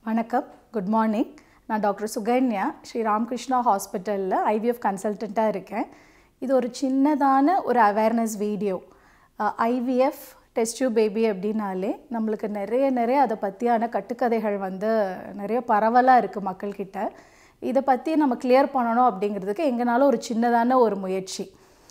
வணக்கம் good morning நான் doctor Sukanya Sri Ramakrishna ஹாஸ்பிட்டலில் ஐவிஎஃப் கன்சல்டண்ட்டாக இருக்கேன் இது ஒரு சின்னதான ஒரு awareness video IVF test tube baby அப்படின்னாலே நம்மளுக்கு நிறைய நிறைய அதை பற்றியான கட்டுக்கதைகள் வந்து நிறைய பரவலாக இருக்குது மக்கள்கிட்ட இதை பற்றி நம்ம கிளியர் பண்ணணும் அப்படிங்கிறதுக்கு எங்கனாலும் ஒரு சின்னதான ஒரு முயற்சி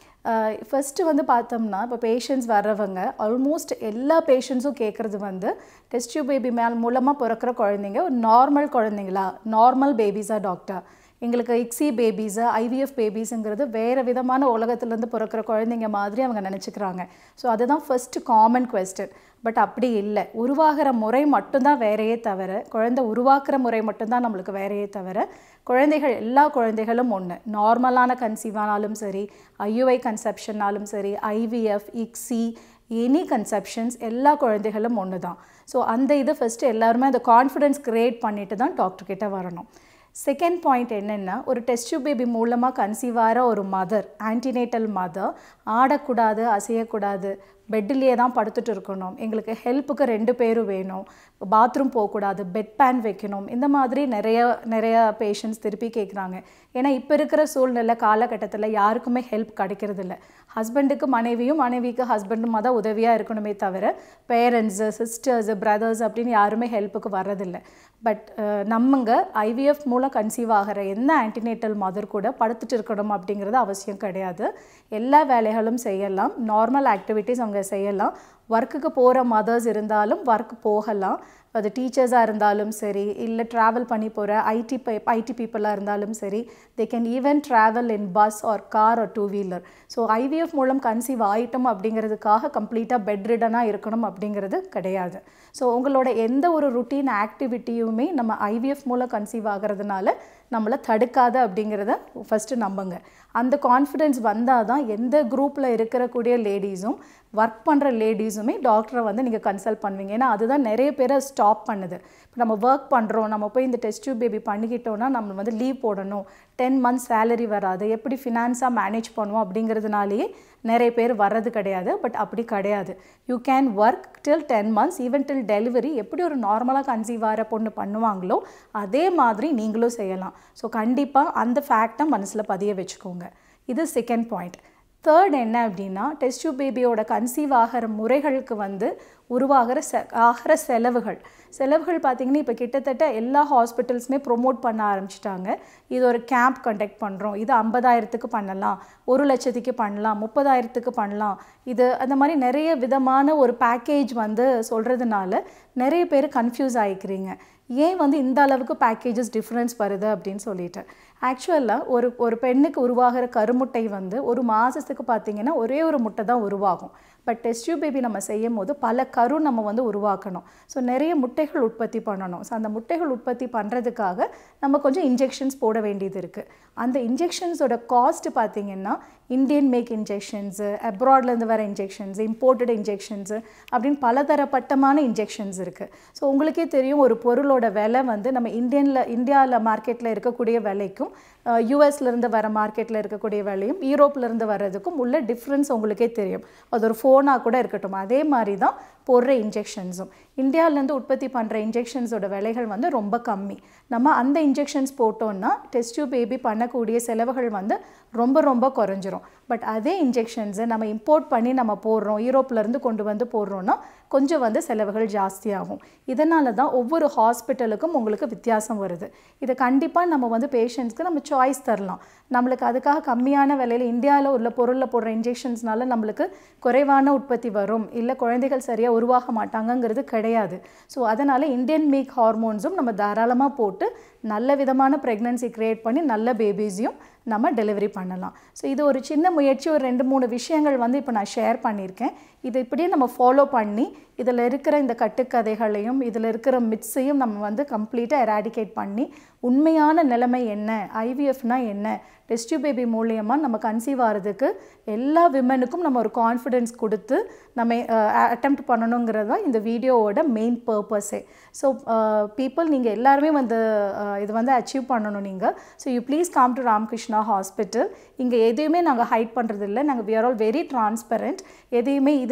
ஃபஸ்ட்டு வந்து பார்த்தோம்னா இப்போ பேஷண்ட்ஸ் வர்றவங்க ஆல்மோஸ்ட் எல்லா பேஷண்ட்ஸும் கேட்குறது வந்து டெஸ்ட் டியூப் பேபி மேல் மூலமாக பிறக்கிற குழந்தைங்க ஒரு நார்மல் குழந்தைங்களா நார்மல் பேபிஸா டாக்டர் எங்களுக்கு இக்ஸி பேபிஸு ஐவிஎஃப் பேபிஸுங்கிறது வேறு விதமான உலகத்துலேருந்து பிறக்கிற குழந்தைங்க மாதிரி அவங்க நினச்சிக்கிறாங்க ஸோ அதுதான் ஃபஸ்ட்டு காமன் கொஸ்டின் பட் அப்படி இல்லை உருவாகிற முறை மட்டும்தான் வேறையே தவிர குழந்தை உருவாக்குற முறை மட்டும்தான் நம்மளுக்கு வேறையே தவிர குழந்தைகள் எல்லா குழந்தைகளும் ஒன்று நார்மலான கன்சீவானாலும் சரி ஐயுஐ கன்செப்ஷன்னாலும் சரி ஐவிஎஃப் இக்ஸி எனி கன்செப்ஷன்ஸ் எல்லா குழந்தைகளும் ஒன்று தான் ஸோ அந்த இது ஃபஸ்ட்டு எல்லாருமே அந்த கான்ஃபிடென்ஸ் க்ரியேட் பண்ணிட்டு தான் டாக்டர் கிட்ட வரணும் செகண்ட் பாயிண்ட் என்னென்னா ஒரு டெஸ்ட் டியூப் பேபி மூலமாக கன்சீவ் ஆகிற ஒரு மதர் ஆன்டினேட்டல் மதர் ஆடக்கூடாது அசையக்கூடாது பெட்டிலேயே தான் படுத்துட்டு இருக்கணும் எங்களுக்கு ஹெல்ப்புக்கு ரெண்டு பேரும் வேணும் பாத்ரூம் போகக்கூடாது பெட் பேன் வைக்கணும் இந்த மாதிரி நிறைய நிறைய பேஷண்ட்ஸ் திருப்பி கேட்குறாங்க ஏன்னா இப்போ இருக்கிற சூழ்நிலை காலகட்டத்தில் யாருக்குமே ஹெல்ப் கிடைக்கிறது இல்லை ஹஸ்பண்டுக்கு மனைவியும் மனைவிக்கு ஹஸ்பண்டும் தான் உதவியாக இருக்கணுமே தவிர பேரண்ட்ஸு சிஸ்டர்ஸு பிரதர்ஸ் அப்படின்னு யாருமே ஹெல்ப்புக்கு வர்றதில்லை பட் நம்மங்க ஐவிஎஃப் மூலம் கன்சீவ் ஆகிற எந்த ஆன்டினேட்டல் மதர் கூட படுத்துட்டு இருக்கணும் அப்படிங்கிறது அவசியம் கிடையாது எல்லா வேலைகளும் செய்யலாம் நார்மல் ஆக்டிவிட்டீஸ் அவங்க செய்யலாம் ஒர்க்குக்கு போகிற மதர்ஸ் இருந்தாலும் ஒர்க் போகலாம் அது டீச்சர்ஸாக இருந்தாலும் சரி இல்லை ட்ராவல் பண்ணி போகிற ஐடி ஐடி பீப்புளாக இருந்தாலும் சரி they can even travel in bus or car or two wheeler so IVF மூலம் கன்சீவ் ஆயிட்டம் அப்படிங்கிறதுக்காக கம்ப்ளீட்டாக பெட் ரிடனாக இருக்கணும் அப்படிங்கிறது கிடையாது ஸோ உங்களோட எந்த ஒரு ருட்டீன் ஆக்டிவிட்டியுமே நம்ம ஐவிஎஃப் மூலம் கன்சீவ் ஆகிறதுனால நம்மளை தடுக்காது அப்படிங்கிறத ஃபஸ்ட்டு நம்புங்க அந்த கான்ஃபிடென்ஸ் வந்தால் தான் எந்த குரூப்பில் இருக்கிறக்கூடிய லேடிஸும் ஒர்க் பண்ணுற லேடிஸுமே டாக்டரை வந்து நீங்கள் கன்சல்ட் பண்ணுவீங்க ஏன்னா அதுதான் நிறைய பேரை ஸ்டாப் பண்ணுது இப்போ நம்ம ஒர்க் பண்ணுறோம் நம்ம போய் இந்த டெஸ்ட் டியூப் பேபி பண்ணிக்கிட்டோன்னா நம்ம வந்து லீவ் போடணும் டென் மந்த்ஸ் சேலரி வராது எப்படி ஃபினான்ஸாக மேனேஜ் பண்ணுவோம் அப்படிங்கிறதுனாலேயே நிறைய பேர் வர்றது கிடையாது பட் அப்படி கிடையாது you can work till ten months even till delivery எப்படி ஒரு நார்மலாக கன்சீவ் ஆகிற பொண்ணு பண்ணுவாங்களோ அதே மாதிரி நீங்களும் செய்யலாம் ஸோ கண்டிப்பாக அந்த ஃபேக்டை மனசில் பதிய வச்சுக்கோங்க இது செகண்ட் பாயிண்ட் தேர்ட் என்ன அப்படின்னா டெஸ்ட் டியூப் பேபியோட கன்சீவ் ஆகிற முறைகளுக்கு வந்து உருவாகிற செ ஆகிற செலவுகள் செலவுகள் பார்த்திங்கன்னா இப்போ கிட்டத்தட்ட எல்லா ஹாஸ்பிட்டல்ஸுமே ப்ரொமோட் பண்ண ஆரம்பிச்சிட்டாங்க இது ஒரு கேம்ப் கண்டக்ட் பண்ணுறோம் இது ஐம்பதாயிரத்துக்கு பண்ணலாம் ஒரு லட்சத்துக்கு பண்ணலாம் முப்பதாயிரத்துக்கு பண்ணலாம் இது அந்த மாதிரி நிறைய விதமான ஒரு பேக்கேஜ் வந்து சொல்கிறதுனால நிறைய பேர் கன்ஃபியூஸ் ஆகிக்கிறீங்க ஏன் வந்து இந்த அளவுக்கு பேக்கேஜஸ் டிஃப்ரென்ஸ் வருது அப்படின்னு சொல்லிட்டு ஆக்சுவலாக ஒரு ஒரு பெண்ணுக்கு உருவாகிற கருமுட்டை வந்து ஒரு மாதத்துக்கு பார்த்திங்கன்னா ஒரே ஒரு முட்டை தான் உருவாகும் பட் டெஸ்ட் டியூப் பேபி நம்ம செய்யும் போது பல கரு நம்ம வந்து உருவாக்கணும் ஸோ நிறைய முட்டைகள் உற்பத்தி பண்ணணும் ஸோ அந்த முட்டைகள் உற்பத்தி பண்ணுறதுக்காக நம்ம கொஞ்சம் இன்ஜெக்ஷன்ஸ் போட வேண்டியது இருக்குது அந்த இன்ஜெக்ஷன்ஸோட காஸ்ட் பார்த்திங்கன்னா இந்தியன் மேக் இன்ஜெக்ஷன்ஸு அப்ராட்லேருந்து வர இன்ஜெக்ஷன்ஸு இம்போர்ட்டட் இன்ஜெக்ஷன்ஸு அப்படின்னு பலதரப்பட்டமான இன்ஜெக்ஷன்ஸ் இருக்குது ஸோ உங்களுக்கே தெரியும் ஒரு பொருளோட விலை வந்து நம்ம இந்தியனில் இந்தியாவில் மார்க்கெட்டில் இருக்கக்கூடிய விலைக்கும் யூஎஸ்லேருந்து வர மார்க்கெட்டில் இருக்கக்கூடிய விலையும் யூரோப்லேருந்து வர்றதுக்கும் உள்ள டிஃப்ரென்ஸ் உங்களுக்கே தெரியும் அது ஒரு ஃபோனாக கூட இருக்கட்டும் அதே மாதிரி தான் போடுற இன்ஜெக்ஷன்ஸும் இந்தியாவிலேருந்து உற்பத்தி பண்ணுற இன்ஜெக்ஷன்ஸோட விலைகள் வந்து ரொம்ப கம்மி நம்ம அந்த இன்ஜெக்ஷன்ஸ் போட்டோன்னா டெஸ்ட் டியூப் பேபி பண்ணக்கூடிய செலவுகள் வந்து ரொம்ப ரொம்ப குறைஞ்சிரும் பட் அதே இன்ஜெக்ஷன்ஸை நம்ம இம்போர்ட் பண்ணி நம்ம போடுறோம் யூரோப்லேருந்து கொண்டு வந்து போடுறோன்னா கொஞ்சம் வந்து செலவுகள் ஜாஸ்தியாகும் இதனால தான் ஒவ்வொரு ஹாஸ்பிட்டலுக்கும் உங்களுக்கு வித்தியாசம் வருது இதை கண்டிப்பாக நம்ம வந்து பேஷண்ட்ஸ்க்கு நம்ம சாய்ஸ் தரலாம் நம்மளுக்கு அதுக்காக கம்மியான விலையில் இந்தியாவில் உள்ள பொருளில் போடுற இன்ஜெக்ஷன்ஸ்னால நம்மளுக்கு குறைவான உற்பத்தி வரும் இல்லை குழந்தைகள் சரியாக உருவாக மாட்டாங்கங்கிறது கிடையாது ஸோ அதனால் இந்தியன் மேக் ஹார்மோன்ஸும் நம்ம தாராளமாக போட்டு நல்ல விதமான ப்ரெக்னன்சி க்ரியேட் பண்ணி நல்ல பேபிஸையும் நம்ம டெலிவரி பண்ணலாம் ஸோ இது ஒரு சின்ன முயற்சி ஒரு ரெண்டு மூணு விஷயங்கள் வந்து இப்போ நான் ஷேர் பண்ணியிருக்கேன் இதை இப்படியே நம்ம ஃபாலோ பண்ணி இதில் இருக்கிற இந்த கட்டுக்கதைகளையும் இதில் இருக்கிற மிட்ஸையும் நம்ம வந்து கம்ப்ளீட்டாக எராடிகேட் பண்ணி உண்மையான நிலைமை என்ன ஐவிஎஃப்னா என்ன டெஸ்ட் பேபி மூலியமாக நம்ம கன்சீவ் ஆகிறதுக்கு எல்லா விமனுக்கும் நம்ம ஒரு கான்ஃபிடென்ஸ் கொடுத்து நம்ம அட்டெம்ப்ட் பண்ணணுங்கிறது தான் இந்த வீடியோவோட மெயின் பர்பஸே ஸோ பீப்புள் நீங்கள் எல்லாருமே வந்து இது வந்து அச்சீவ் பண்ணணும் நீங்கள் so you please come to Ramakrishna hospital இங்கே எதையுமே நாங்கள் ஹைட் பண்ணுறதில்ல நாங்கள் we are all very transparent எதையுமே இது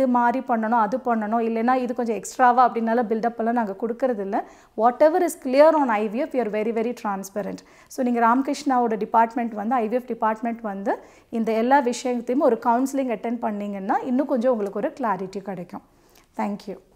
மாதிரி பண்ணணும் அது பண்ணணும் இல்லைன்னா இது கொஞ்சம் எக்ஸ்ட்ராவா அப்படின்னால பில்டப் எல்லாம் நாங்கள் கொடுக்கறது இல்லை whatever is clear on IVF you are very very transparent so நீங்கள் ராமகிருஷ்ணாவோட டிபார்ட்மெண்ட் வந்து ஐவிஎஃப் டிபார்ட்மெண்ட் வந்து இந்த எல்லா விஷயத்தையும் ஒரு கவுன்சிலிங் அட்டென்ட் பண்ணிங்கன்னா இன்னும் கொஞ்சம் உங்களுக்கு ஒரு கிளாரிட்டி கிடைக்கும் தேங்க்யூ